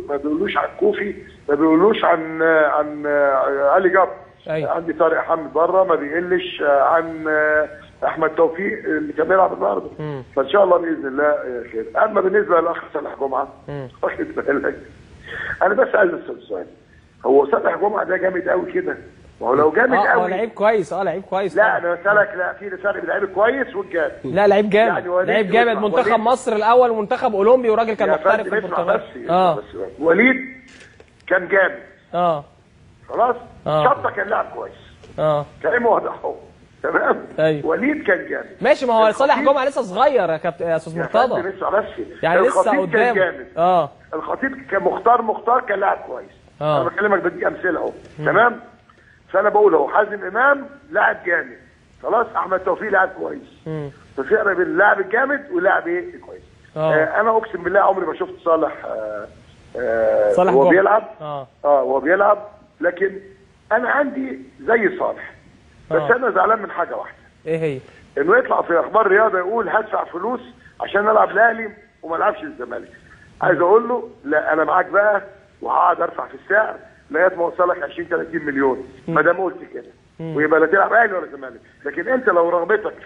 ما بيقولوش عن كوفي ما بيقولوش عن عن علي جبر أيوة. عندي طارق حامد بره ما بيقلش عن احمد توفيق اللي كان بيلعب النهارده مم. فان شاء الله باذن الله خير اما بالنسبه للاخ صالح جمعه مم. واخد بالك انا بس عايز اسال سؤال هو صالح جمعه ده جامد قوي كده ما هو لو جامد اه هو قوي لعيب كويس اه لعيب كويس لا طبعا. انا بسالك لا في فرق بين اللعيب الكويس والجامد لا لعيب جامد يعني وليد لعيب جامد يطلع. منتخب وليد- مصر الاول ومنتخب اولمبي وراجل كان يا محترف فندم في اسمع البرتغال بس اه بس وليد كان جامد اه خلاص آه. شطه كان لاعب كويس اه كلام واضح اهو تمام أيوة. وليد كان جامد ماشي ما هو الخطيب- صالح جمعه لسه صغير يا كابتن يا استاذ يا فندم مرتضى اسمع بس يعني لسه الخطيب كان قدام جامد اه الخطيب كان مختار مختار كان لاعب كويس آه. انا بكلمك بدي امثله اهو تمام فانا بقول اهو حازم امام لاعب جامد خلاص احمد توفيق لاعب كويس مم. ففي فرق بين اللاعب الجامد واللاعب ايه كويس آه. آه انا اقسم بالله عمري ما شفت صالح آه آه صالح وهو جمعة. بيلعب اه اه وهو بيلعب لكن انا عندي زي صالح بس آه. انا زعلان من حاجه واحده ايه هي انه يطلع في اخبار رياضه يقول هدفع فلوس عشان العب الاهلي وما العبش الزمالك عايز اقول له لا انا معاك بقى وهقعد ارفع في السعر لغايه ما اوصلك 20 30 مليون ما دام قلت كده ويبقى لا تلعب اهلي ولا زمالك لكن انت لو رغبتك